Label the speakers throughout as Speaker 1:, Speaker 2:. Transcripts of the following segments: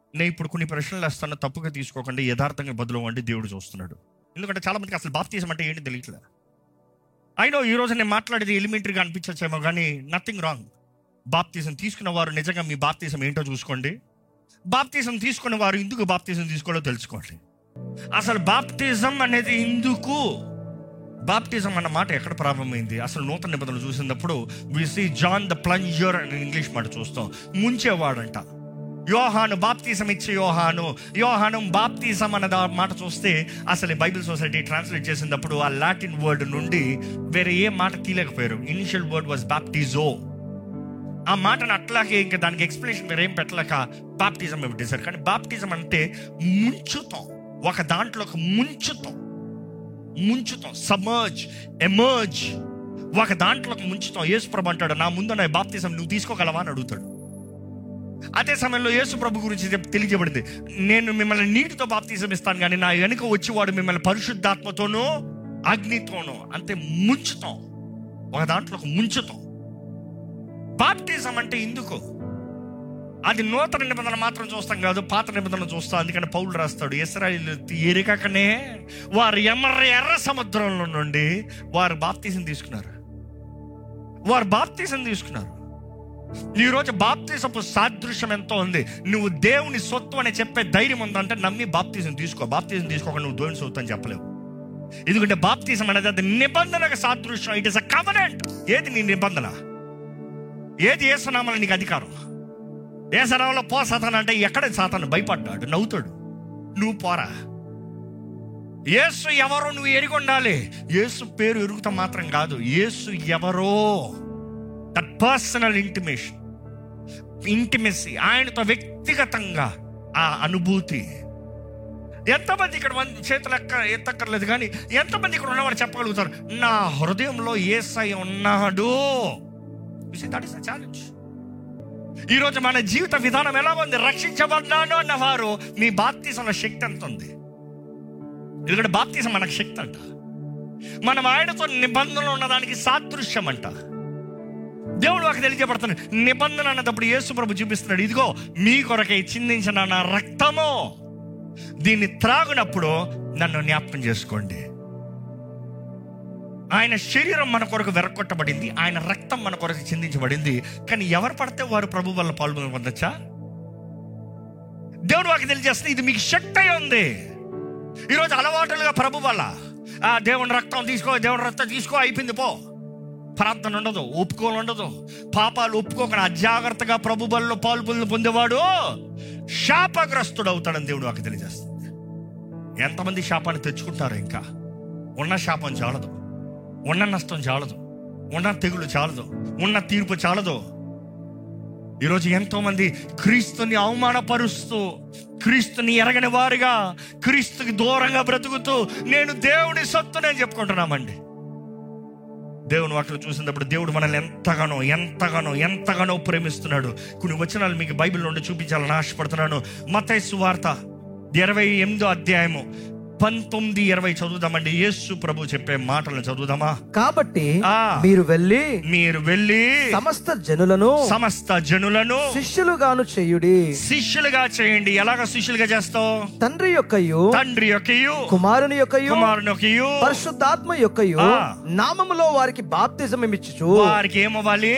Speaker 1: నేను ఇప్పుడు కొన్ని ప్రశ్నలు వేస్తాను తప్పుగా తీసుకోకండి యథార్థంగా బదులు అంటే దేవుడు చూస్తున్నాడు ఎందుకంటే చాలా మందికి అసలు బాప్తీసం అంటే ఏంటి తెలియట్లే అయినో ఈ రోజు నేను మాట్లాడేది ఎలిమెంటరీగా అనిపించచ్చేమో కానీ నథింగ్ రాంగ్ బాప్తీసం తీసుకున్న వారు నిజంగా మీ బాప్తీసం ఏంటో చూసుకోండి బాప్తీసం తీసుకున్న వారు ఎందుకు బాప్తీసం తీసుకోవాలో తెలుసుకోండి అసలు బాప్తిజం అనేది ఎందుకు బాప్టిజం అన్న మాట ఎక్కడ ప్రారంభమైంది అసలు నూతన నిబంధనలు చూసినప్పుడు we see John the plunger అని ఇంగ్లీష్ మాట చూస్తాం ముంచేవాడంట యోహాను బాప్తిజం ఇచ్చే యోహాను యోహాను బాప్తిజం అన్న దా- మాట చూస్తే అసలు ఈ బైబిల్ సొసైటీ ట్రాన్స్లేట్ చేసినప్పుడు ఆ లాటిన్ వర్డ్ నుండి వేరే ఏ మాట తీయలేకపోయారు ఇనిషియల్ వర్డ్ వాజ్ బాప్టిజో ఆ మాటను అట్లాగే ఇంకా దానికి ఎక్స్ప్లెనేషన్ వేరేం పెట్టలేక బాప్టిజం పెట్టేశారు కానీ బాప్టిజం అంటే ముంచుతాం ఒక దాంట్లోకి ముంచుతాం ముంచుతాం సమర్జ్ ఎమర్జ్ ఒక దాంట్లోకి ముంచుతాం యేసు ప్రభు అంటాడు నా ముందు నా బాప్తిజం నువ్వు తీసుకోగలవా అని అడుగుతాడు అదే సమయంలో యేసు ప్రభు గురించి చెప్- తెలియజేయబడింది నేను మిమ్మల్ని నీటితో బాప్తిజం ఇస్తాను కానీ నా వెనుక వచ్చేవాడు మిమ్మల్ని పరిశుద్ధాత్మతోనూ అగ్నితోనూ అంతే ముంచుతాం ఒక దాంట్లోకి ముంచుతాం బాప్టిజం అంటే ఎందుకు అది నూతన నిబంధన మాత్రం చూస్తాం కాదు పాత నిబంధన చూస్తాం అందుకని పౌలు రాస్తాడు ఇస్రాయిల్ ఎరికకనే వారు ఎర్ర ఎర్ర సముద్రంలో నుండి వారు బాప్తీసం తీసుకున్నారు వారు బాప్తీసం తీసుకున్నారు ఈరోజు బాప్తీసపు సాదృశ్యం ఎంతో ఉంది నువ్వు దేవుని సొత్తు అని చెప్పే ధైర్యం ఉందంటే నమ్మి బాప్తీసం తీసుకో బాప్తీసం తీసుకోక నువ్వు దేవుని సొత్తు అని చెప్పలేవు ఎందుకంటే బాప్తీసం అనేది అది నిబంధనకు సాదృశ్యం ఇట్ ఇస్ అ కవనెంట్ ఏది నీ నిబంధన ఏది ఏసునామని నీకు అధికారం ఏసనామలో పో సాతాన్ అంటే ఎక్కడ సాతాను భయపడ్డాడు నవ్వుతాడు నువ్వు పోరా యేసు ఎవరో నువ్వు ఎరిగి ఉండాలి యేసు పేరు ఎరుగుతా మాత్రం కాదు యేసు ఎవరో దట్ పర్సనల్ ఇంటిమేషన్ ఇంటిమెసీ ఆయనతో వ్యక్తిగతంగా ఆ అనుభూతి ఎంతమంది ఇక్కడ మన చేతులు ఎక్క ఎత్తక్కర్లేదు కానీ ఎంతమంది ఇక్కడ ఉన్నవారు చెప్పగలుగుతారు నా హృదయంలో ఏసై ఉన్నాడు దట్ ఇస్ ఛాలెంజ్ ఈరోజు మన జీవిత విధానం ఎలా ఉంది రక్షించబడ్డాను అన్నవారు మీ బాప్తీసంలో శక్తి ఎంత ఉంది ఎందుకంటే బాప్తీసం మనకు శక్తి అంట మనం ఆయనతో నిబంధనలు ఉన్నదానికి సాదృశ్యం అంట దేవుడు వాకి తెలియజేపడుతున్నాడు నిబంధన అన్నప్పుడు యేసు ప్రభు చూపిస్తున్నాడు ఇదిగో మీ కొరకై చిందించిన నా రక్తము దీన్ని త్రాగునప్పుడు నన్ను జ్ఞాపకం చేసుకోండి ఆయన శరీరం మన కొరకు వెరకొట్టబడింది ఆయన రక్తం మన కొరకు చిందించబడింది కానీ ఎవరు పడితే వారు ప్రభు వల్ల పాల్గొని పొందొచ్చా దేవుడు వాకి తెలియజేస్తుంది ఇది మీకు శక్తి అయి ఉంది ఈరోజు అలవాటులుగా ప్రభు వల్ల ఆ దేవుని రక్తం తీసుకో దేవుని రక్తం తీసుకో అయిపోయింది పో ప్రార్థన ఉండదు ఒప్పుకోలు ఉండదు పాపాలు ఒప్పుకోకుండా అజాగ్రత్తగా ప్రభు బల్లో పాలు పొందేవాడు శాపగ్రస్తుడు అవుతాడని దేవుడు వాకి తెలియజేస్తుంది ఎంతమంది శాపాన్ని తెచ్చుకుంటారు ఇంకా ఉన్న శాపం చాలదు ఉన్న నష్టం చాలదు ఉన్న తెగులు చాలదు ఉన్న తీర్పు చాలదు ఈరోజు ఎంతో మంది క్రీస్తుని అవమానపరుస్తూ క్రీస్తుని ఎరగని వారుగా క్రీస్తుకి దూరంగా బ్రతుకుతూ నేను దేవుని సొత్తునే చెప్పుకుంటున్నామండి దేవుని వాటిలో చూసినప్పుడు దేవుడు మనల్ని ఎంతగానో ఎంతగానో ఎంతగానో ప్రేమిస్తున్నాడు కొన్ని వచనాలు మీకు బైబిల్ నుండి చూపించాలని ఆశపడుతున్నాను మతైసు వార్త ఇరవై ఎనిమిదో అధ్యాయము పంతొమ్మిది ఇరవై చదువుదామండి యేసు ప్రభు చెప్పే మాటలను చదువుదామా
Speaker 2: కాబట్టి
Speaker 1: ఆ.
Speaker 2: మీరు వెళ్ళి
Speaker 1: మీరు వెళ్ళి
Speaker 2: సమస్త జనులను
Speaker 1: సమస్త జనులను
Speaker 2: శిష్యులుగాను చేయుడి
Speaker 1: శిష్యులుగా చేయండి ఎలాగ శిష్యులుగా చేస్తావు
Speaker 2: తండ్రి యొక్కయు
Speaker 1: తండ్రి యొక్కయు
Speaker 2: కుమారుని యొక్కయు
Speaker 1: కుమారుని యొక్కయు
Speaker 2: పరిశుద్ధాత్మ యొక్కయు
Speaker 1: ఆ.
Speaker 2: నామములో వారికి బాప్తిజం ఇచ్చుచు
Speaker 1: వారికి ఏమవ్వాలి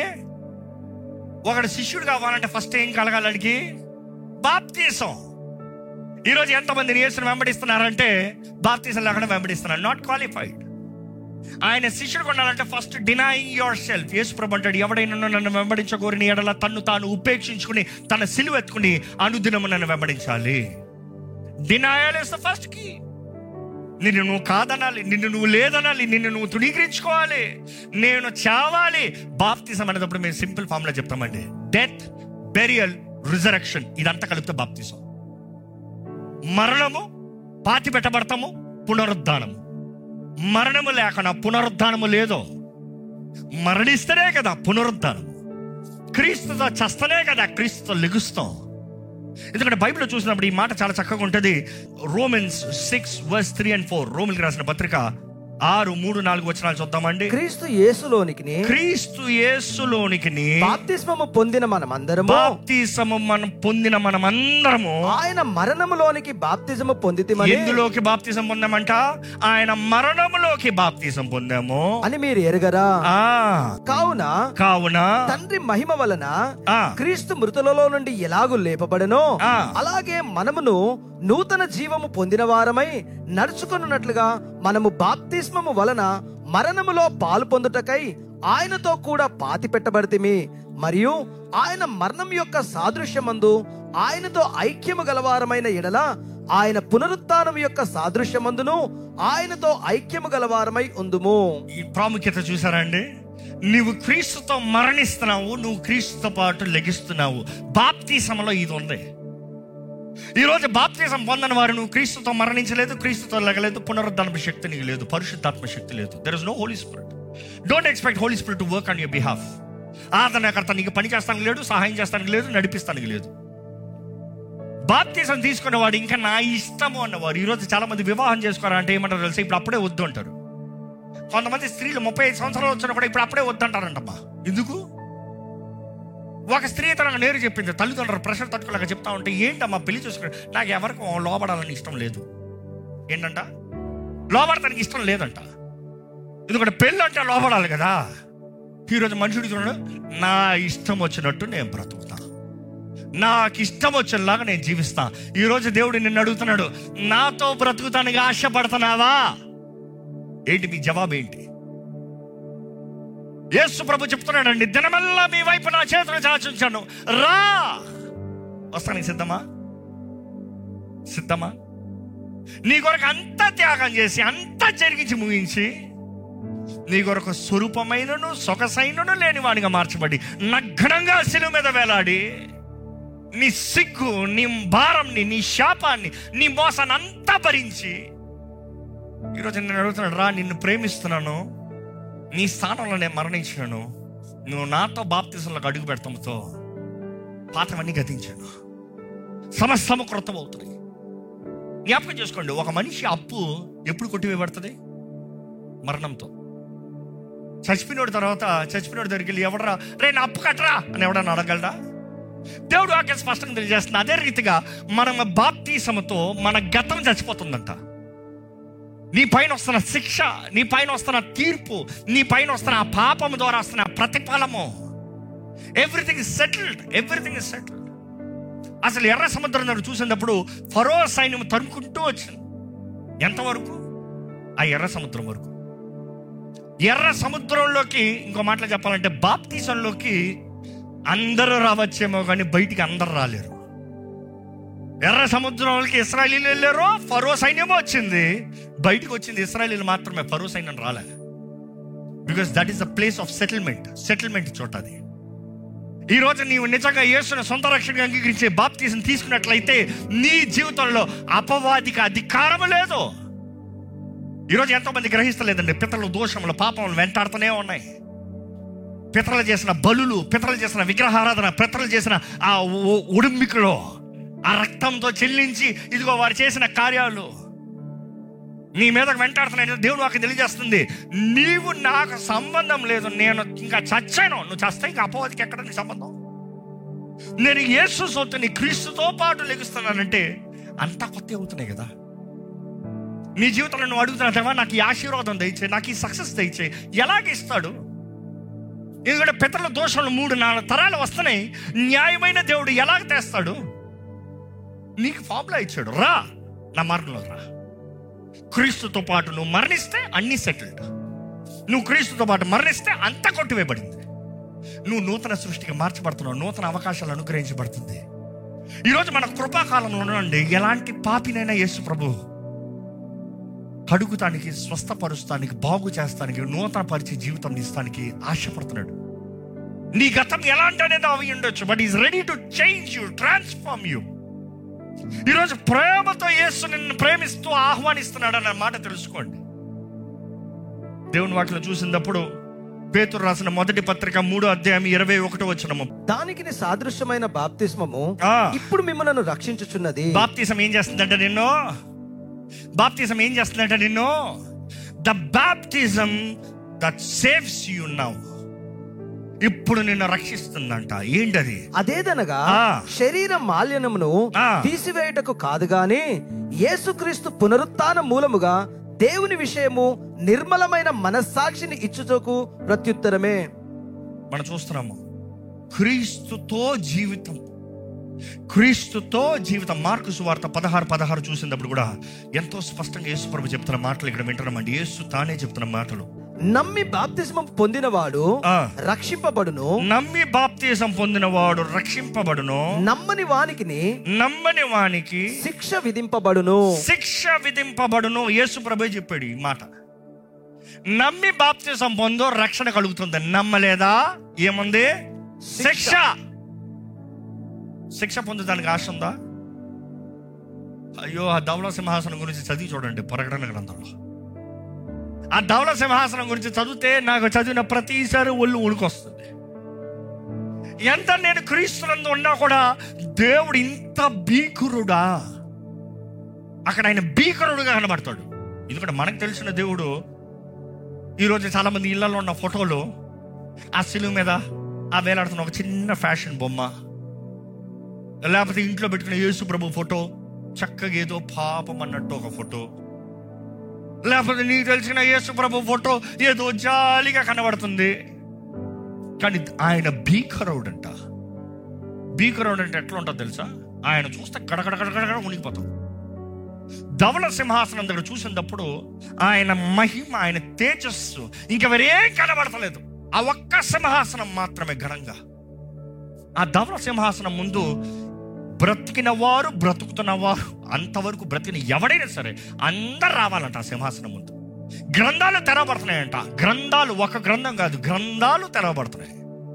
Speaker 1: ఒకడు శిష్యుడు కావాలంటే ఫస్ట్ ఏం కలగాలి అడిగి బాప్తీసం ఈరోజు ఎంతమంది యేసుని వెంబడిస్తున్నారంటే బాప్తీసం లేకుండా వెంబడిస్తున్నారు నాట్ క్వాలిఫైడ్ ఆయన శిష్యుడు కొనాలంటే first denying yourself Yesu ప్రభు అంటాడు ఎవడైనా నన్ను వెంబడించకూరని ఎడల తన్ను తాను ఉపేక్షించుకుని తన సిలువ ఎత్తుకుని అనుదినము నన్ను వెంబడించాలి denial is the first key నిన్ను నువ్వు కాదనాలి నిన్ను నువ్వు లేదనాలి నిన్ను నువ్వు తృణీకరించుకోవాలి నేను చావాలి బాప్తిజం అనేటప్పుడు మేము సింపుల్ ఫామ్లో చెప్తామండి డెత్ బెరియల్ రిజరక్షన్ ఇదంతా కలిపితే బాప్తిజం మరణము పాతి పెట్టబడతాము పునరుద్ధానము మరణము లేకుండా పునరుద్ధానము లేదో మరణిస్తేనే కదా పునరుద్ధానము క్రీస్తుతో చస్తనే కదా క్రీస్తుతో లెగుస్తాం ఎందుకంటే బైబిల్లో చూసినప్పుడు ఈ మాట చాలా చక్కగా ఉంటుంది Romans six verse three and four రోమిల్కి రాసిన పత్రిక ఆరు మూడు నాలుగు వచనాలు చూద్దామండి
Speaker 2: క్రీస్తు యేసులోనికి
Speaker 1: క్రీస్తు యేసులోనికి
Speaker 2: బాప్తిస్మము పొందిన మనమందరము
Speaker 1: బాప్తిసము మనం పొందిన మనమందరము
Speaker 2: ఆయన మరణములోనికి బాప్తిజము పొందితిమని
Speaker 1: ఎందులోకి బాప్తిసం పొందామంట ఆయన మరణములోకి బాప్తిసం పొందాము
Speaker 2: అని మీరు ఎరగరా
Speaker 1: ఆ
Speaker 2: కావున
Speaker 1: కావున
Speaker 2: తండ్రి మహిమ వలన
Speaker 1: ఆ
Speaker 2: క్రీస్తు మృతులలో నుండి ఎలాగు లేపబడనో
Speaker 1: ఆ.
Speaker 2: అలాగే మనమును నూతన జీవము పొందిన వారమై నడుచుకున్నట్లుగా మనము బాప్తిస్మము వలన మరణములో పాలు పొందుటకై ఆయనతో కూడా పాతి పెట్టబడితిమి మరియు ఆయన మరణం యొక్క సాదృశ్యమందు ఆయనతో ఐక్యము గలవారమైన ఎడల ఆయన పునరుత్థానం యొక్క సాదృశ్యమందును ఆయనతో ఐక్యము గలవారమై ఉందుము
Speaker 1: ఈ ప్రాముఖ్యత చూసారా అండి నువ్వు క్రీస్తుతో మరణిస్తున్నావు నువ్వు క్రీస్తుతో పాటు లెగిస్తున్నావు బాప్తీసంలో ఇది ఉంది ఈరోజు బాప్తీసం పొందని వారు నువ్వు క్రీస్తుతో మరణించలేదు క్రీస్తుతో లెగలేదు పునరుద్ధరణ శక్తి నీకు లేదు పరిశుద్ధాత్మ శక్తి లేదు there is no Holy Spirit don't expect Holy Spirit to work on your behalf ఆదరణకర్త నీకు పని చేస్తానికి లేదు సహాయం చేస్తానికి లేదు నడిపిస్తానికి లేదు బాప్తీసం తీసుకునేవాడు ఇంకా నా ఇష్టము అన్నవారు ఈరోజు చాలా మంది వివాహం చేసుకోవాలంటే ఏమంటారు తెలుసా ఇప్పుడు అప్పుడే వద్దు అంటారు కొంతమంది స్త్రీలు ముప్పై ఐదు సంవత్సరాలు వచ్చినా కూడా ఇప్పుడు అప్పుడే వద్దంటారంటమ్మా ఎందుకు ఒక స్త్రీ తనకు నేరు చెప్పింది తల్లిదండ్రులు ప్రెషర్ తట్టుకోలేక చెప్తా ఉంటే ఏంటమ్మా పెళ్లి చూసుకుని నాకు ఎవరికి లోబడాలని ఇష్టం లేదు ఏంటంట లోబడటానికి ఇష్టం లేదంట ఎందుకంటే పెళ్ళి అంటే లోబడాలి కదా ఈరోజు మనుషుడు చూడండి నా ఇష్టం వచ్చినట్టు నేను బ్రతుకుతా నాకు ఇష్టం వచ్చేలాగా నేను జీవిస్తా ఈరోజు దేవుడు నిన్ను అడుగుతున్నాడు నాతో బ్రతుకుతానికి ఆశపడుతున్నావా ఏంటి మీ జవాబు ఏంటి యేసు ప్రభు చెప్తున్నాడండి దినమల్లా మీ వైపు నా చేతులు చాచుంచాను రా వస్తానికి సిద్ధమా సిద్ధమా నీ కొరకు అంత త్యాగం చేసి అంత జరిగించి ముగించి నీ కొరకు స్వరూపమైనను సొగసైనను లేని వాడిగా మార్చబడి నగ్నంగా శిలువ మీద వేలాడి నీ సిగ్గు నీ భారంని నీ శాపాన్ని నీ మోసాన్ని అంతా భరించి ఈరోజు నేను అడుగుతున్నాడు రా నిన్ను ప్రేమిస్తున్నాను నీ స్థానంలో నేను మరణించినాను నువ్వు నాతో బాప్తిసంలోకి అడుగు పెడతాంతో పాతవన్నీ గతించాను సమస్తము క్రొత్తం అవుతుంది జ్ఞాపకం చేసుకోండి ఒక మనిషి అప్పు ఎప్పుడు కొట్టివేయబడుతుంది మరణంతో చచ్చిపోయినోడి తర్వాత చచ్చిపోయినోడి దగ్గరికి వెళ్ళి ఎవడరా రే నా అప్పు కట్టరా అని ఎవడన్నా అడగలరా దేవుడు వాక్యం స్పష్టంగా తెలియజేస్తుంది అదే రీతిగా మనం బాప్తీసముతో మన గతం చచ్చిపోతుందంట నీ పైన వస్తున్న శిక్ష నీ పైన వస్తున్న తీర్పు నీ పైన వస్తున్న ఆ పాపము ద్వారా వస్తున్న ఆ ప్రతిఫలము everything is settled everything is settled అసలు ఎర్ర సముద్రం దగ్గర చూసినప్పుడు ఫరో సైన్యం తరుముకుంటూ వచ్చింది ఎంతవరకు ఆ ఎర్ర సముద్రం వరకు ఎర్ర సముద్రంలోకి ఇంకో మాటలో చెప్పాలంటే బాప్తీసంలోకి అందరూ రావచ్చేమో కానీ బయటికి అందరు రాలేరు ఎర్ర సముద్రంలోకి ఇస్రాయలీలు వెళ్ళారు ఫరో సైన్యం వచ్చింది బయటికి వచ్చింది ఇస్రాయలీలు మాత్రమే ఫరో సైన్యం రాలే because that is the place of settlement settlement చోట అది ఈ రోజు నీవు నిజంగా యేసుని సొంత రక్షణగా అంగీకరించే బాప్తీసం తీసుకున్నట్లయితే నీ జీవితంలో అపవాదికి అధికారం లేదు ఈరోజు ఎంతో మంది గ్రహిస్తలేదండి పితరుల దోషములు పాపములు వెంటాడుతూనే ఉన్నాయి పితరులు చేసిన బలులు పితరులు చేసిన విగ్రహారాధన పితరులు చేసిన ఆ ఉ- ఉడుంబికలో ఆ రక్తంతో చెల్లించి ఇదిగో వారు చేసిన కార్యాలు నీ మీదకు వెంటాడుతున్నాయి దేవుడు వాకి తెలియజేస్తుంది నీవు నాకు సంబంధం లేదు నేను ఇంకా చచ్చాను నువ్వు చస్తే ఇంకా అపవాదికి ఎక్కడ నీ సంబంధం నేను యేసు సొత్తుని క్రీస్తుతో పాటు లెగుస్తున్నానంటే అంతా కొత్త అవుతున్నాయి కదా నీ జీవితంలో నువ్వు అడుగుతున్నట్టవా నాకు ఈ ఆశీర్వాదం దయచే నాకు ఈ సక్సెస్ దయచే ఎలాగ ఇస్తాడు ఎందుకంటే పితరుల దోషాలు మూడు నాలుగు తరాలు వస్తున్నాయి న్యాయమైన దేవుడు ఎలాగ తెస్తాడు నీకు ఫార్ములా ఇచ్చాడు రా నా మార్గంలో రా క్రీస్తుతో పాటు నువ్వు మరణిస్తే అన్ని సెటిల్డ్ నువ్వు క్రీస్తుతో పాటు మరణిస్తే అంత కొట్టివేయబడింది నువ్వు నూతన సృష్టికి మార్చబడుతున్నావు నూతన అవకాశాలు అనుగ్రహించబడుతుంది ఈరోజు మన కృపాకాలంలో నుండి ఎలాంటి పాపినైనా యేసు ప్రభు కడుగుతానికి స్వస్థపరుస్తానికి బాగు చేస్తానికి నూతన పరిచే జీవితం ఇస్తానికి ఆశపడుతున్నాడు నీ గతం ఎలాంటి అనేది అవి ఉండొచ్చు but is ready to change you transform you ఈరోజు ప్రేమతో యేసు నిన్ను ప్రేమిస్తూ ఆహ్వానిస్తున్నాడు అన్న మాట తెలుసుకోండి దేవుని వాటిలో చూసినప్పుడు పేతురు రాసిన మొదటి పత్రిక మూడో అధ్యాయం ఇరవై ఒకటో వచ్చినము
Speaker 2: దానికి సాదృశ్యమైన బాప్తిస్మము
Speaker 1: ఆ.
Speaker 2: ఇప్పుడు మిమ్మల్ని రక్షించుచున్నది
Speaker 1: బాప్తీసం ఏం చేస్తుందంటే నిన్ను బాప్తీసం ఏం చేస్తుందంటే నిన్ను the baptism that saves you now ఇప్పుడు నిన్ను రక్షిస్తుందంట ఏంటది
Speaker 2: అదేదనగా
Speaker 1: ఆ.
Speaker 2: శరీర మాలిన్యమును
Speaker 1: ఆ.
Speaker 2: తీసివేయుటకు కాదు గాని యేసుక్రీస్తు పునరుత్థాన మూలముగా దేవుని విషయము నిర్మలమైన మనస్సాక్షిని ఇచ్చుటకు ప్రత్యుత్తరమే
Speaker 1: మనం చూస్తున్నాము క్రీస్తుతో జీవితం క్రీస్తుతో జీవితం మార్కు సువార్త పదహారు పదహారు చూసినప్పుడు కూడా ఎంతో స్పష్టంగా యేసు ప్రభు చెప్తున్న మాటలు ఇక్కడ వింటున్నామండి యేసు తానే చెప్తున్న మాటలు
Speaker 2: నమ్మి బాప్తిస్మం పొందినవాడు
Speaker 1: ఆ.
Speaker 2: రక్షింపబడును
Speaker 1: నమ్మి బాప్తీసం పొందినవాడు రక్షింపబడును
Speaker 2: నమ్మని వానికిని
Speaker 1: నమ్మని వానికి
Speaker 2: శిక్ష విధింపబడును
Speaker 1: శిక్ష విధింపబడును యేసు ప్రభు చెప్పాడు ఈ మాట నమ్మి బాప్తిసం పొందో రక్షణ కలుగుతుంది నమ్మలేదా ఏముంది శిక్ష శిక్ష పొందడానికి ఆశ ఉందా అయ్యో ఆ ధవల సింహాసనం గురించి చదివి చూడండి ప్రకటన గ్రంథంలో ఆ ధవల సింహాసనం గురించి చదివితే నాకు చదివిన ప్రతిసారి ఒళ్ళు ఉడికొస్తుంది ఎంత నేను క్రీస్తునందు ఉన్నా కూడా దేవుడు ఇంత భీకరుడా అక్కడ ఆయన భీకరుడుగా కనబడతాడు ఎందుకంటే మనకు తెలిసిన దేవుడు ఈరోజు చాలా మంది ఇళ్లలో ఉన్న ఫోటోలు ఆ సిలువు మీద ఆ వేలాడుతున్న ఒక చిన్న ఫ్యాషన్ బొమ్మ లేకపోతే ఇంట్లో పెట్టుకున్న యేసు ప్రభు ఫోటో చక్కగా ఏదో పాపం అన్నట్టు ఒక ఫోటో లేకపోతే నీకు తెలిసిన యేసు ప్రభు ఫోటో ఏదో జాలిగా కనబడుతుంది కానీ ఆయన భీకరుడంట భీకరుడు అంటే ఎట్లా ఉంటుంది తెలుసా ఆయన చూస్తే గడగడ గడగడ ఉనికిపోతాం ధవల సింహాసనం దగ్గర చూసినప్పుడు ఆయన మహిమ ఆయన తేజస్సు ఇంకా వేరేం కనబడతలేదు ఆ ఒక్క సింహాసనం మాత్రమే ఘనంగా ఆ ధవల సింహాసనం ముందు బ్రతికిన వారు బ్రతుకుతున్న వారు అంతవరకు బ్రతికిన ఎవడైనా సరే అందరు రావాలంట ఆ సింహాసనం ముందు గ్రంథాలు తెరవబడుతున్నాయంట గ్రంథాలు ఒక గ్రంథం కాదు గ్రంథాలు తెరవబడుతున్నాయి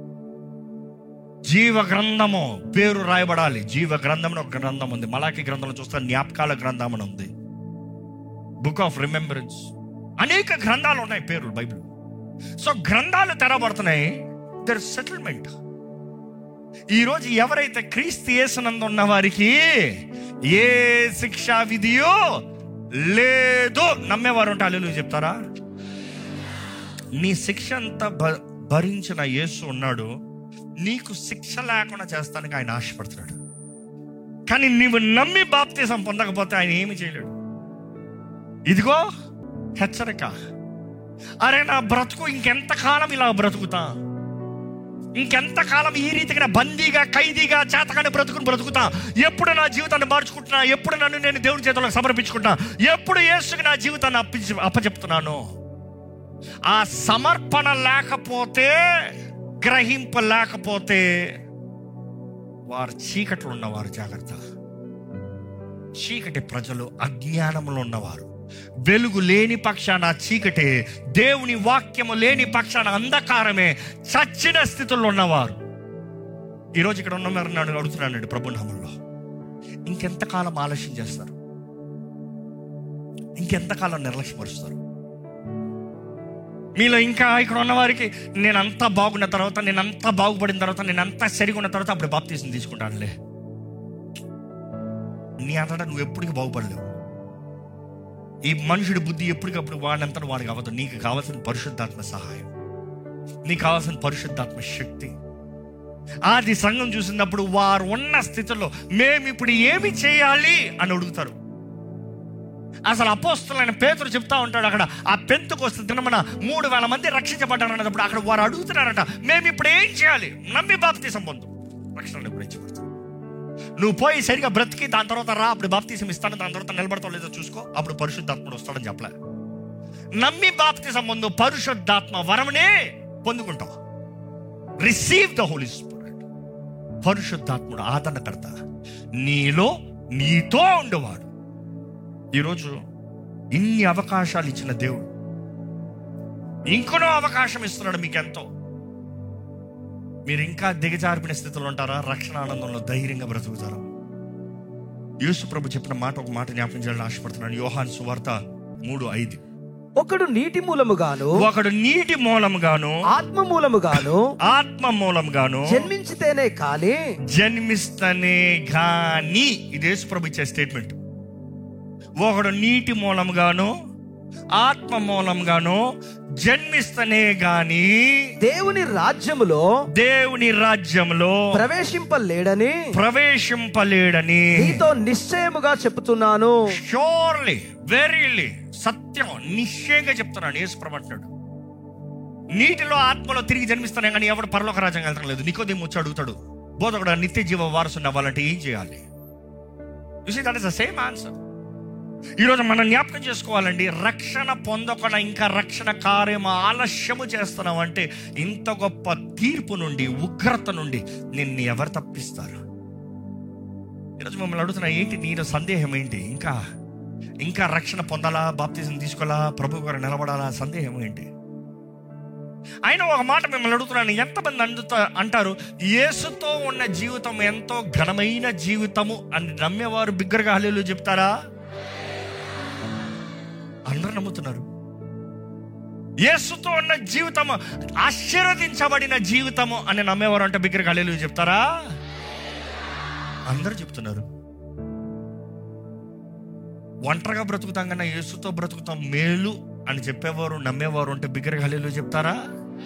Speaker 1: జీవ గ్రంథము పేరు రాయబడాలి జీవ గ్రంథం ఒక గ్రంథం ఉంది మలాకి గ్రంథంలో చూస్తే జ్ఞాపకాల గ్రంథం అని ఉంది బుక్ ఆఫ్ రిమెంబరెన్స్ అనేక గ్రంథాలు ఉన్నాయి పేర్లు బైబిల్ సో గ్రంథాలు తెరబడుతున్నాయి దర్ సెటిల్మెంట్ ఈరోజు ఎవరైతే క్రీస్తు యేసునందు ఉన్న వారికి ఏ శిక్షా విధియో లేదు నమ్మేవారు ఉంటే అల్లు చెప్తారా నీ శిక్ష అంతా భ- భరించిన యేసు ఉన్నాడు నీకు శిక్ష లేకుండా చేస్తానికి ఆయన ఆశపడుతున్నాడు కానీ నీవు నమ్మి బాప్తీసం పొందకపోతే ఆయన ఏమి చేయలేడు ఇదిగో హెచ్చరిక అరే నా బ్రతుకు ఇంకెంతకాలం ఇలా బ్రతుకుతా ఇంకెంతకాలం ఈ రీతిగా బందీగా ఖైదీగా చేతకాని బ్రతుకుని బ్రతుకుతా ఎప్పుడు నా జీవితాన్ని మార్చుకుంటున్నా ఎప్పుడు నన్ను నేను దేవుని చేతుల్లో సమర్పించుకుంటున్నా ఎప్పుడు యేసుకి నా జీవితాన్ని అప్పచె అప్పచెప్తున్నాను ఆ సమర్పణ లేకపోతే గ్రహింప లేకపోతే వారు చీకట్లో ఉన్నవారు జాగ్రత్త చీకటి ప్రజలు అజ్ఞానంలో ఉన్నవారు వెలుగు లేని పక్షాన చీకటే దేవుని వాక్యము లేని పక్షాన అంధకారమే చచ్చిన స్థితిలో ఉన్నవారు ఈరోజు ఇక్కడ ఉన్న మీరు నన్ను అడుగుతున్నానండి ప్రభు నామంలో ఇంకెంతకాలం ఆలస్యం చేస్తారు ఇంకెంతకాలం నిర్లక్ష్యపరుస్తారు మీలో ఇంకా ఇక్కడ ఉన్న వారికి నేను అంతా బాగున్న తర్వాత నేను అంతా బాగుపడిన తర్వాత నేను అంతా సరిగా ఉన్న తర్వాత అప్పుడు బాప్తీసం తీసుకుంటానులే నీ అంతటా నువ్వు ఎప్పటికీ బాగుపడలేవు ఈ మనుషుడి బుద్ధి ఎప్పటికప్పుడు వాడినంతట వాడికి అవ్వదు నీకు కావాల్సిన పరిశుద్ధాత్మ సహాయం నీకు కావాల్సిన పరిశుద్ధాత్మ శక్తి ఆది సంఘం చూసినప్పుడు వారు ఉన్న స్థితిలో మేము ఇప్పుడు ఏమి చేయాలి అని అడుగుతారు అసలు అపోస్తులైన పేతురు చెప్తా ఉంటాడు అక్కడ ఆ పెంతుకు వస్తే దినమన మూడు వేల మంది రక్షించబడ్డారు అన్నప్పుడు అక్కడ వారు అడుగుతున్నారట మేము ఇప్పుడు ఏం చేయాలి నమ్మి బాప్తీసం పొందు రక్షణ గురించబడుతుంది నువ్వు పోయి సరిగా బ్రతికి దాని తర్వాత రా అప్పుడు బాప్తీసం ఇస్తాను దాని తర్వాత నిలబడతావు లేదో చూసుకో అప్పుడు పరిశుద్ధాత్ముడు వస్తాడని చెప్పలే నమ్మి బాప్తీసం పొందు పరిశుద్ధాత్మ వరమునే పొందుకుంటావు రిసీవ్ ద హోలీ స్పిరిట్ పరిశుద్ధాత్ముడు ఆదరణకర్త నీలో నీతో ఉండేవాడు ఈరోజు ఇన్ని అవకాశాలు ఇచ్చిన దేవుడు ఇంకొనో అవకాశం ఇస్తున్నాడు మీకెంతో మీరు ఇంకా దిగజారిపిన స్థితిలో ఉంటారా రక్షణ ఆనందంలో ధైర్యంగా బ్రతుకుతారా యేసు ప్రభు చెప్పిన మాట ఒక మాట జ్ఞాపకం చేయాలని ఆశపడుతున్నాను యోహాన్ సువార్త మూడు ఐదు
Speaker 2: ఒకడు నీటి మూలముగాను
Speaker 1: ఒకడు నీటి మూలముగాను
Speaker 2: ఆత్మ మూలముగాను
Speaker 1: ఆత్మ మూలముగాను
Speaker 2: జన్మించితేనే కాని
Speaker 1: జన్మిస్తనే గాని ఇది యేసు ప్రభు ఇచ్చే స్టేట్మెంట్ ఒకడు నీటి మూలముగాను ఆత్మ మూలంగాను జన్మిస్తనే గాని
Speaker 2: దేవుని రాజ్యములో
Speaker 1: దేవుని రాజ్యంలో
Speaker 2: ప్రవేశింపలేడని
Speaker 1: ప్రవేశింపలేడని
Speaker 2: నీతో నిశ్చయముగా చెప్పుతున్నాను
Speaker 1: షోర్లీ వెరీలీ సత్యం నిశ్చయంగా చెప్తున్నాను యేసుప్రభు అంటున్నాడు నీటిలో ఆత్మలో తిరిగి జన్మిస్తానే కానీ ఎవడు పరలోక రాజ్యం వెళ్తాం లేదు నికోదేం వచ్చి అడుగుతాడు బోధకుడు నిత్య జీవ వారసుని అవ్వాలంటే ఏం చేయాలి you see that is the same answer ఈరోజు మనం జ్ఞాపకం చేసుకోవాలండి రక్షణ పొందకుండా ఇంకా రక్షణ కార్యం ఆలస్యము చేస్తున్నాం అంటే ఇంత గొప్ప తీర్పు నుండి ఉగ్రత నుండి నిన్ను ఎవరు తప్పిస్తారు ఈరోజు మిమ్మల్ని అడుగుతున్నా ఏంటి నీలో సందేహం ఏంటి ఇంకా ఇంకా రక్షణ పొందాలా బాప్తిజం తీసుకోవాలా ప్రభు గారు నిలబడాలా సందేహం ఏంటి ఆయన ఒక మాట మిమ్మల్ని అడుగుతున్నాను ఎంతమంది అందుతా అంటారు యేసుతో ఉన్న జీవితం ఎంతో ఘనమైన జీవితము అని నమ్మేవారు బిగ్గరగా హల్లేలు చెప్తారా అందరూ నమ్ముతున్నారు యేసుతో ఉన్న జీవితము ఆశీర్వదించబడిన జీవితము అని నమ్మేవారు అంటే బిగ్గరగా హల్లేలు చెప్తారా అందరూ చెప్తున్నారు ఒంటరిగా బ్రతుకుతాం కన్నా యేసుతో బ్రతుకుతాం మేలు అని చెప్పేవారు నమ్మేవారు ఉంటే బిగ్గరగా హల్లేలు చెప్తారా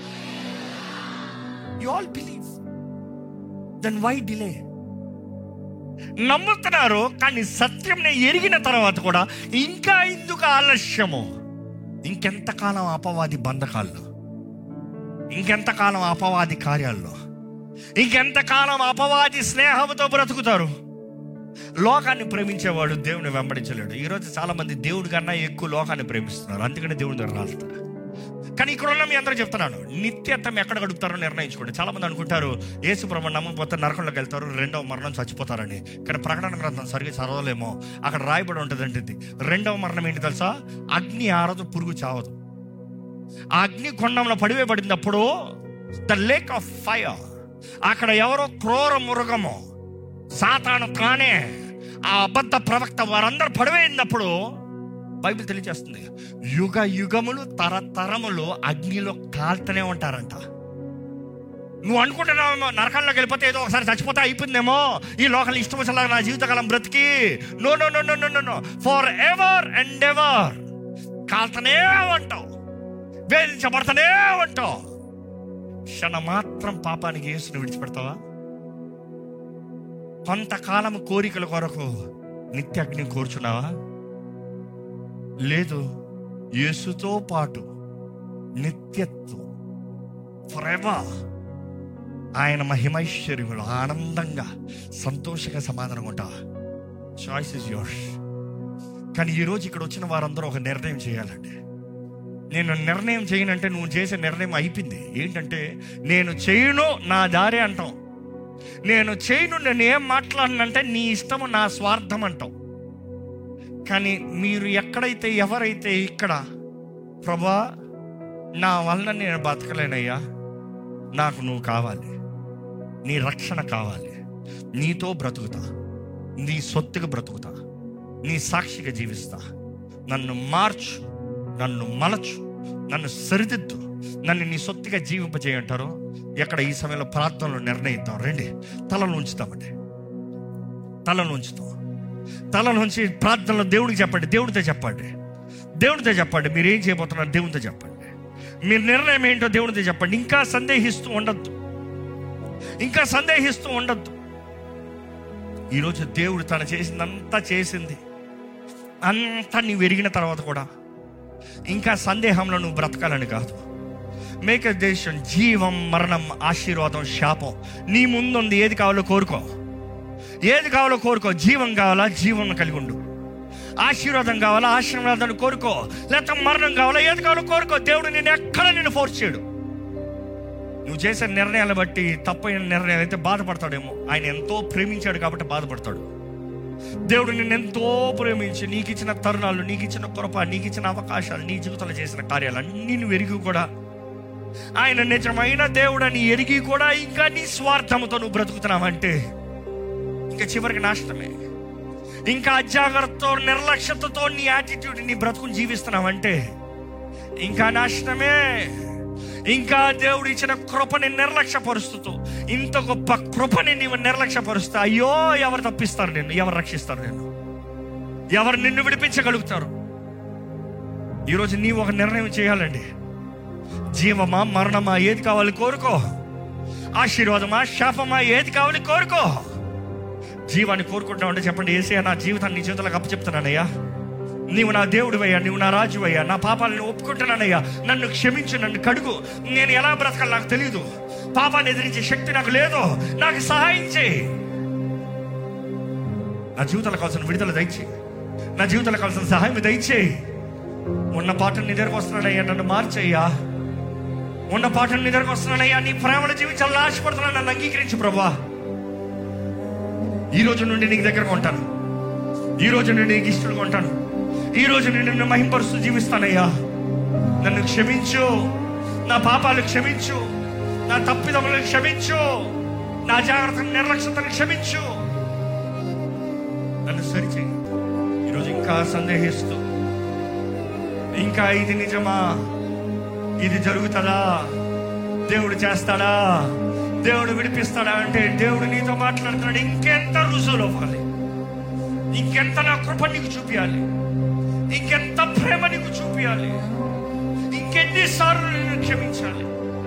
Speaker 1: you all believe then why delay నమ్ముతున్నారు కానీ సత్యంని ఎరిగిన తర్వాత కూడా ఇంకా ఎందుకు ఆలస్యము ఇంకెంతకాలం అపవాది బంధకాల్లో ఇంకెంతకాలం అపవాది కార్యాల్లో ఇంకెంతకాలం అపవాది స్నేహంతో బ్రతుకుతారు లోకాన్ని ప్రేమించేవాడు దేవుని వెంబడించలేడు ఈరోజు చాలా మంది దేవుడి కన్నా ఎక్కువ లోకాన్ని ప్రేమిస్తున్నారు అందుకని దేవుని దగ్గర రాలుతారు కానీ ఇక్కడ ఉన్న మీ అందరూ చెప్తున్నాను నిత్యత్వం ఎక్కడ గడుపుతారో నిర్ణయించుకోండి చాలా మంది అనుకుంటారు యేసు ప్రభు నమ్మకపోతే నరకంలోకి వెళ్తారు రెండవ మరణం చచ్చిపోతారని కానీ ప్రకటన గ్రంథం సరిగ్గా చదవలేమో అక్కడ రాయబడి ఉంటుంది అంటే ఇది. రెండవ మరణం ఏంటి తెలుసా అగ్ని ఆరదు పురుగు చావదు ఆ అగ్ని కొండంలో పడివేయబడినప్పుడు ద లేక్ ఆఫ్ ఫైర్ అక్కడ ఎవరో క్రూర మృగము సాతాను కానే ఆ అబద్ధ ప్రవక్త వారందరూ పడివేయినప్పుడు బైబిల్ తెలియజేస్తుంది యుగ యుగములు తరతరములు అగ్నిలో కాల్తూనే ఉంటారంట నువ్వు అనుకుంటున్నావేమో నరకంలోకి వెళ్ళిపోతే ఏదో ఒకసారి చచ్చిపోతే అయిపోయిందేమో ఈ లోకల్ ఇష్టం వచ్చేలాగా నా జీవితకాలం బ్రతికి no no no no no no no for ever and ever కాల్తనే ఉంటావు వేధించబడతానే ఉంటావు క్షణ మాత్రం పాపానికి యేసుని విడిచిపెడతావా కొంతకాలం కోరికల కొరకు నిత్యాగ్ని కోరుచున్నావా లేదు యేసుతో పాటు నిత్యత్వం ఫరెవర్ ఆయన మహిమైశ్వర్యములు ఆనందంగా సంతోషంగా సమాధానం ఉంటావా చాయిస్ ఇస్ యోర్స్ కానీ ఈరోజు ఇక్కడ వచ్చిన వారందరూ ఒక నిర్ణయం చేయాలండి నేను నిర్ణయం చేయనంటే నువ్వు చేసే నిర్ణయం అయిపోయింది ఏంటంటే నేను చేయను నా దారి అంటాం నేను చేయను నేను ఏం మాట్లాడనంటే నీ ఇష్టము నా స్వార్థం అంటాం కానీ మీరు ఎక్కడైతే ఎవరైతే ఇక్కడ ప్రభా నా వలన నేను బతకలేనయ్యా నాకు నువ్వు కావాలి నీ రక్షణ కావాలి నీతో బ్రతుకుతా నీ సొత్తుగా బ్రతుకుతా నీ సాక్షిగా జీవిస్తా నన్ను మార్చు నన్ను మలచు నన్ను సరిదిద్దు నన్ను నీ సొత్తుగా జీవింపజేయంటారు ఎక్కడ ఈ సమయంలో ప్రార్థనలో నిర్ణయిద్దాం రండి తలను ఉంచుతామండి తలను ఉంచుతాం తల నుంచి ప్రార్థనలో దేవుడికి చెప్పండి దేవుడితో చెప్పండి దేవుడితో చెప్పండి మీరు ఏం చేయబోతున్నారు దేవుడితో చెప్పండి మీ నిర్ణయం ఏంటో దేవుడితో చెప్పండి ఇంకా సందేహిస్తూ ఉండద్దు ఇంకా సందేహిస్తూ ఉండద్దు ఈరోజు దేవుడు తను చేసిందంతా చేసింది అంతా నీవు ఎరిగిన తర్వాత కూడా ఇంకా సందేహంలో నువ్వు బ్రతకాలని కాదు మేక దేశం జీవం మరణం ఆశీర్వాదం శాపం నీ ముందుంది ఏది కావాలో కోరుకో ఏది కావాలో కోరుకో జీవం కావాలా జీవం కలిగి ఉండు ఆశీర్వాదం కావాలా ఆశీర్వాదాన్ని కోరుకో లేకపోతే మరణం కావాలా ఏది కావాలో కోరుకో దేవుడు నేను ఎక్కడ నిన్ను ఫోర్స్ చేయడు నువ్వు చేసే నిర్ణయాలను బట్టి తప్పైన నిర్ణయాలు అయితే బాధపడతాడేమో ఆయన ఎంతో ప్రేమించాడు కాబట్టి బాధపడతాడు దేవుడు నిన్ను ఎంతో ప్రేమించి నీకు ఇచ్చిన తరుణాలు నీకు ఇచ్చిన కృప నీకు ఇచ్చిన అవకాశాలు నీ జీవితంలో చేసిన కార్యాలు అన్నీ నువ్వు ఎరిగి కూడా ఆయన నిజమైన దేవుడని ఎరిగి కూడా ఇంకా నీ స్వార్థముతో నువ్వు బ్రతుకుతున్నావంటే ఇంకా చివరికి నాశనమే ఇంకా అజాగ్రత్తతో నిర్లక్ష్యతతో నీ యాటిట్యూడ్ నీ బ్రతుకుని జీవిస్తున్నావంటే ఇంకా నాశనమే ఇంకా దేవుడు ఇచ్చిన కృపని నిర్లక్ష్యపరుస్తూ ఇంత గొప్ప కృపని నీవు నిర్లక్ష్యపరుస్తా అయ్యో ఎవరు తప్పిస్తారు నేను ఎవరు రక్షిస్తారు నేను ఎవరు నిన్ను విడిపించగలుగుతారు ఈరోజు నీవు ఒక నిర్ణయం చేయాలండి జీవమా మరణమా ఏది కావాలి కోరుకో ఆశీర్వాదమా శాపమా ఏది కావాలి కోరుకో జీవాన్ని కోరుకుంటా ఉంటే చెప్పండి ఏసయ్యా నా జీవితాన్ని నీ చేతులకు అప్పచెప్తున్నానయ్యా నీవు నా దేవుడివయ్యా నీవు నా రాజువయ్యా నా పాపాలను ఒప్పుకుంటున్నానయ్యా నన్ను క్షమించు నన్ను కడుగు నేను ఎలా బ్రతకాలి నాకు తెలియదు పాపాన్ని ఎదిరించే శక్తి నాకు లేదు నాకు సహాయం చేయి నా జీవితంలో కావాల్సిన విడుదల దయచేయి నా జీవితంలో కావాల్సిన సహాయం దయచేయి ఉన్న పాటను నీ దగ్గరకు వస్తున్నానయ్యా నన్ను మార్చయ్యా ఉన్న పాటను నీ దగ్గరకు వస్తున్నానయ్యా నీ ప్రేమను జీవించాలని ఆశపడుతున్నాను నన్ను అంగీకరించు ప్రభా ఈ రోజు నుండి నీకు దగ్గరకు ఉంటాను ఈ రోజు నుండి నీకు ఇష్టలుగా ఉంటాను ఈ రోజు నుండి నిన్ను మహింపరుస్తూ జీవిస్తానయ్యా నన్ను క్షమించు నా పాపాలు క్షమించు నా తప్పిదములను క్షమించు నా జాగ్రత్త నిర్లక్ష్యతను క్షమించు నన్ను సరిచేయి ఈరోజు ఇంకా సందేహిస్తూ ఇంకా ఇది నిజమా ఇది జరుగుతుందా దేవుడు చేస్తాడా దేవుడు విడిపిస్తాడా అంటే దేవుడు నీతో మాట్లాడుతున్నాడు ఇంకెంత రుజువులు అవ్వాలి ఇంకెంత నా కృప నీకు చూపించాలి ఇంకెంత ప్రేమ నీకు చూపించాలి ఇంకెన్నిసార్లు నేను క్షమించాలి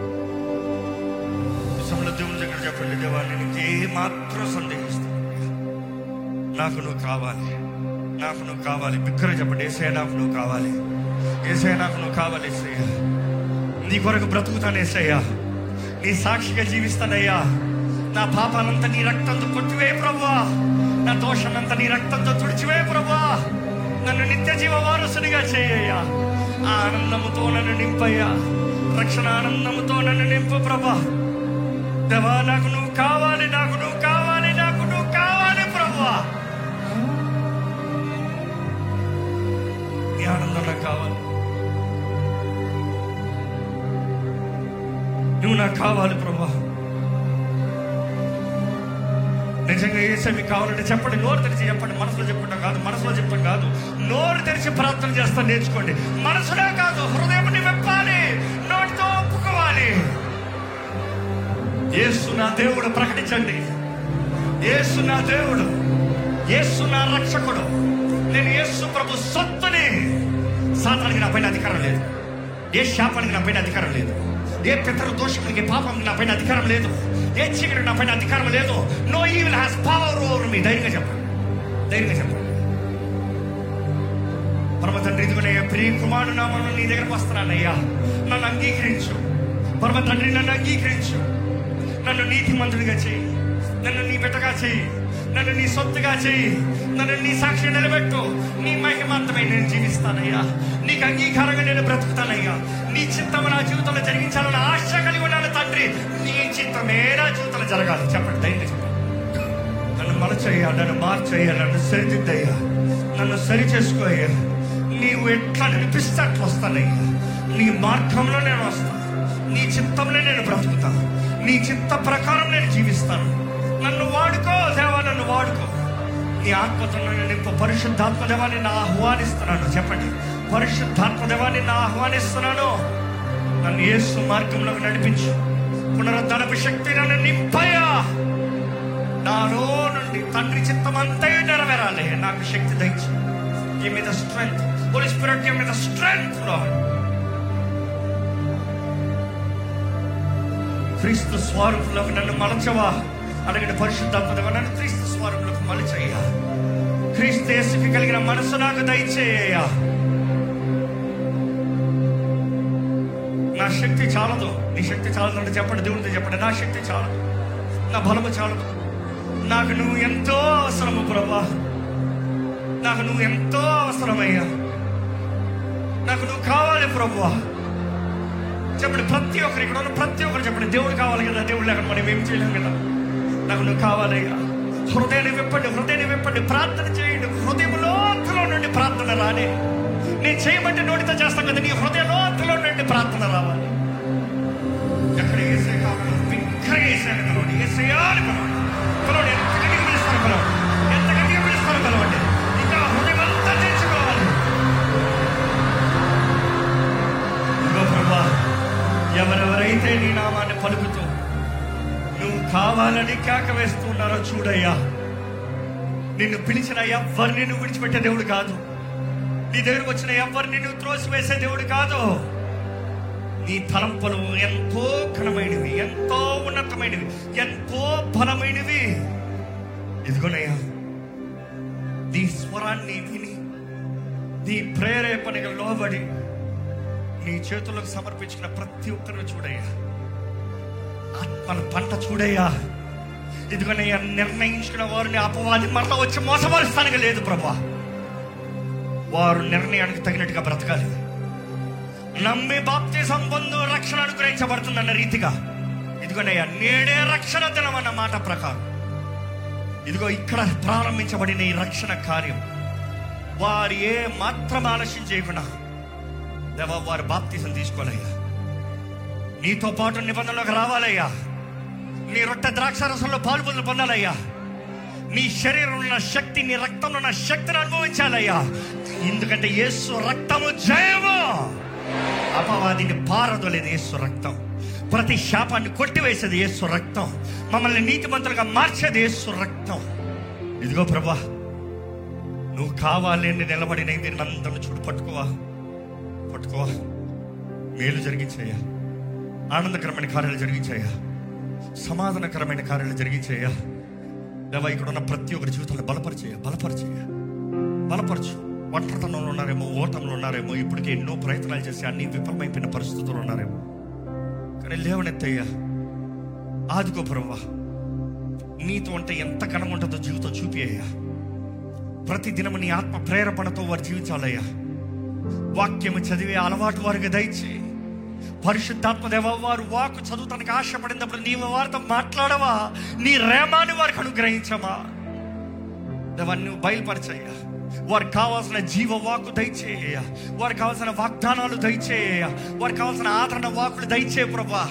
Speaker 1: ఈ సమయంలో దేవుని దగ్గర చెప్పండి దేవా నేను ఏ మాత్రం సందేహిస్తాను నాకు నువ్వు కావాలి నాకు నువ్వు కావాలి బిగ్గర చెప్పండి ఏసే నాకు నువ్వు కావాలి ఏసే నాకు నువ్వు కావాలి ఏసయ్య నీ కొరకు బ్రతుకుతాను ఏసయ్యా నీ సాక్షిగా జీవిస్తానయ్యా నా పాపాలంతా నీ రక్తంతో కొట్టివే ప్రభా నా దోషాలంతా నీ రక్తంతో తుడిచివే ప్రభా నన్ను నిత్య జీవ వారసునిగా చేయ్యా ఆ ఆనందముతో నన్ను నింపయ్యా రక్షణ ఆనందముతో నన్ను నింపు ప్రభా దేవా నాకు నువ్వు కావాలి నాకు నువ్వు కావాలి నాకు నువ్వు కావాలి ప్రభా నీ ఆనందం నాకు కావాలి నువ్వు నాకు కావాలి ప్రభా నిజంగా ఏసే మీకు కావాలంటే చెప్పండి నోరు తెరిచి చెప్పండి మనసులో చెప్పడం కాదు మనసులో చెప్పడం కాదు నోరు తెరిచి ప్రార్థన చేస్తా నేర్చుకోండి మనసులో కాదు హృదయం వెప్పాలి నోటితో ఒప్పుకోవాలి యేసు నా దేవుడు ప్రకటించండి యేసు నా దేవుడు యేసు నా రక్షకుడు నేను యేసు ప్రభు సొత్తుని సాతానికి నా పైన అధికారం లేదు ఏ శాపానికి నా పైన అధికారం లేదు ఏ పితర దోషకునికి పాపం నా పైన అధికారం లేదు ఏ చీకటి నా పైన అధికారం లేదు no evil has power over me ధైర్యంగా చెప్పండి ధైర్యంగా చెప్పండి పరమ తండ్రి ఇదిగోనయ్యా ప్రియ కుమారుడు నామను నీ దగ్గరకు వస్తున్నానయ్యా నన్ను అంగీకరించు పరమ తండ్రి నన్ను అంగీకరించు నన్ను నీతిమంతుడిగా చేయి నన్ను నీ బిడ్డగా చేయి నన్ను నీ సొత్తుగా చేయి నన్ను నీ సాక్షి నిలబెట్టు నీ మహిమాంతమై నేను జీవిస్తానయ్యా నీకు అంగీకారంగా నేను బ్రతుకుతానయ్యా నీ చిత్తము నా జీవితంలో జరిగించాలని ఆశ కలిగి ఉన్నాను తండ్రి నీ చిత్తమే నా జీవితంలో జరగాలి చెప్పండి ధైర్యం చెప్పండి నన్ను మలచయ్యా నన్ను మార్చయ్యా నన్ను సరిదిద్దయ్యా నన్ను సరి చేసుకోయ్యా నీవు ఎట్లా నడిపిస్తే అట్లా వస్తానయ్యా నీ మార్గంలో నేను వస్తాను నీ చిత్తంలో నేను బ్రతుకుతా నీ చిత్త ప్రకారం నేను జీవిస్తాను నన్ను వాడుకో దేవా నన్ను వాడుకో నీ ఆత్మతో నన్ను నింపు పరిశుద్ధాత్మ దేవాన్ని నా ఆహ్వానిస్తున్నాను చెప్పండి పరిశుద్ధాత్మ దేవాన్ని నా ఆహ్వానిస్తున్నాను నన్ను యేసు మార్గంలోకి నడిపించు పునరుద్ధరణపు శక్తి నన్ను నింపయ్యా నాలో నుండి తండ్రి చిత్తం అంతా నెరవేరాలి నాకు శక్తి దయచి give me the strength Holy Spirit give me the strength Lord క్రీస్తు స్వరూపంలోకి నన్ను మలచవా అడగని పరిశుద్ధాత్మదేవా నన్ను క్రీస్తు స్వరూపంలోకి మలచయ్యా క్రీస్తు యేసుకి కలిగిన మనసు నాకు దయచేయ్యా నా శక్తి చాలదు నీ శక్తి చాలదు అంటే చెప్పండి దేవుడితో చెప్పండి నా శక్తి చాలదు నా బలము చాలదు నాకు నువ్వు ఎంతో అవసరము ప్రభా నాకు నువ్వు ఎంతో అవసరమయ్యా నాకు నువ్వు కావాలి ప్రభువా చెప్పండి ప్రతి ఒక్కరు ఇక్కడ ఉన్న ప్రతి ఒక్కరు చెప్పండి దేవుడు కావాలి కదా దేవుడు లేకుండా మనం ఏం చేయలేం కదా నాకు నువ్వు కావాలయ్యా హృదయాన్ని విప్పండి హృదయాన్ని విప్పండి ప్రార్థన చేయండి హృదయం లోతులో నుండి ప్రార్థన రాని నేను చేయమంటే నోటితో చేస్తాం కదా నీ హృదయ లోతులో నుండి ప్రార్థన రావాలి ఎక్కడ ఏసే కావాలి బిగ్గర ఏసాను పిలవండి ఏసయ్యా అని పిలవండి పిలవండి ఎంత గట్టిగా పిలుస్తారు పిలవండి ఎంత గట్టిగా పిలుస్తారు పిలవండి ఇంకా హృదయం అంతా తెచ్చుకోవాలి ఇదిగో ప్రభా ఎవరెవరైతే నీ నామాన్ని పలుకుతూ నువ్వు కావాలని కేక వేస్తున్నారో చూడయ్యా నిన్ను పిలిచిన ఎవరిని నువ్వు విడిచిపెట్టే దేవుడు కాదు నీ దగ్గరకు వచ్చిన ఎవరిని నువ్వు త్రోసివేసే దేవుడు కాదు నీ తలంపులు ఎంతో ఘనమైనవి ఎంతో ఉన్నతమైనవి ఎంతో బలమైనవి ఇదిగోనయ్యా నీ స్వరాన్ని విని నీ ప్రేరేపణగా లోబడి నీ చేతులకు సమర్పించిన ప్రతి ఒక్కరిని చూడయ్యా ఆత్మల పంట చూడయ్యా ఇదిగోనయ్యా నిర్ణయించుకున్న వారిని అపవాది మరలా వచ్చి మోసపరుస్తానికి లేదు ప్రభా వారు నిర్ణయానికి తగినట్టుగా బ్రతకాలి నమ్మి బాప్తిసం పొందు రక్షణ అనుగ్రహించబడుతుందన్న రీతిగా ఇదిగోనయ్యా నేడే రక్షణ దినం అన్న మాట ప్రకారం ఇదిగో ఇక్కడ ప్రారంభించబడిన ఈ రక్షణ కార్యం వారు ఏ మాత్రం ఆలస్యం చేయకుండా దేవా వారు బాప్తిసం తీసుకోవాలయ్యా నీతో పాటు నిబంధనలోకి రావాలయ్యా నీ రొట్టె ద్రాక్ష రసంలో పాలు పొందు పొందాలయ్యా నీ శరీరంలో ఉన్న శక్తి నీ రక్తంలో ఉన్న శక్తిని అనుభవించాలయ్యా ఎందుకంటే యేసు రక్తము జయము అపవాదిని పారదోలేదు యేసు రక్తం ప్రతి శాపాన్ని కొట్టివేసేది యేసు రక్తం మమ్మల్ని నీతిమంతులుగా మార్చేది యేసు రక్తం ఇదిగో ప్రభా నువ్వు కావాలి అని నిలబడిన దీన్ని అందరిని చూడు పట్టుకోవా పట్టుకోవా మేలు జరిగించాయా ఆనందకరమైన కార్యాలు జరిగించాయా సమాధానకరమైన కార్యాలు జరిగించాయా దేవా ఇక్కడ ఉన్న ప్రతి ఒక్కరి జీవితంలో బలపరిచేయ బలపరిచేయ బలపరచు ఒంటరితనంలో ఉన్నారేమో ఓటంలో ఉన్నారేమో ఇప్పటికే ఎన్నో ప్రయత్నాలు చేసి అన్ని విఫలమైపోయిన పరిస్థితులు ఉన్నారేమో కానీ లేవనెత్తయ్యా ఆదుకో ప్రభా నీతో అంటే ఎంత ఘనం ఉంటుందో జీవితం చూపియ్యా ప్రతి దినము నీ ఆత్మ ప్రేరేపణతో వారు జీవించాలయ్యా వాక్యము చదివే అలవాటు వారికి దయచేయి పరిశుద్ధాత్మ దేవ వారు వాకు చదువుతానికి ఆశపడినప్పుడు నీవు వారితో మాట్లాడవా నీ రేమాని వారికి అనుగ్రహించమా దేవా నువ్వు బయలుపరచయ్యా వారికి కావాల్సిన జీవ వాకు దయచేయ వారికి కావాల్సిన వాగ్దానాలు దయచేయ వారికి కావాల్సిన ఆదరణ వాకులు దయచే ప్రభా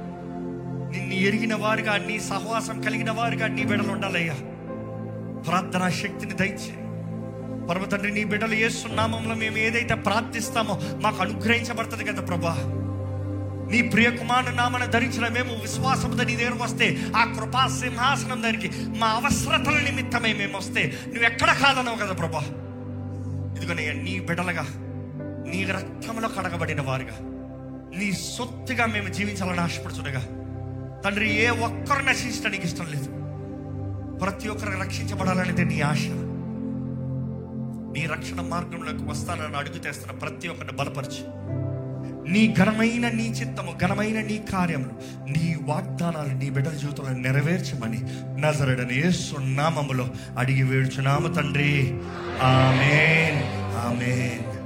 Speaker 1: నిన్ను ఎరిగిన వారుగా నీ సహవాసం కలిగిన వారుగా నీ బిడ్డలు ఉండాలయ్యా ప్రార్థనా శక్తిని దయచే పరమ తండ్రి నీ బిడ్డలు ఏసునామంలో మేము ఏదైతే ప్రార్థిస్తామో మాకు అనుగ్రహించబడుతుంది కదా ప్రభా నీ ప్రియ కుమారుడు నామన ధరించిన మేము విశ్వాసంతో నీ దగ్గరకు వస్తే ఆ కృపా సింహాసనం దగ్గరికి మా అవసరతల నిమిత్తమై మేము వస్తే నువ్వు ఎక్కడ కాదన్నావు కదా ప్రభా ఇదిగోనయ్యా నీ బిడలగా నీ రక్తంలో కడగబడిన వారుగా నీ సొత్తుగా మేము జీవించాలని ఆశపడుతుండగా తండ్రి ఏ ఒక్కరు నశించడానికి ఇష్టం లేదు ప్రతి ఒక్కరు రక్షించబడాలనేది నీ ఆశ నీ రక్షణ మార్గంలోకి వస్తానని అడుగు తెస్తున్న ప్రతి ఒక్కరిని బలపరిచి నీ ఘనమైన నీ చిత్తము ఘనమైన నీ కార్యములు నీ వాగ్దానాలు నీ బిడ్డల జీవితంలో నెరవేర్చమని నజరడని యేసు నామములో అడిగి వేడుచున్నాము తండ్రి ఆమెన్ ఆమెన్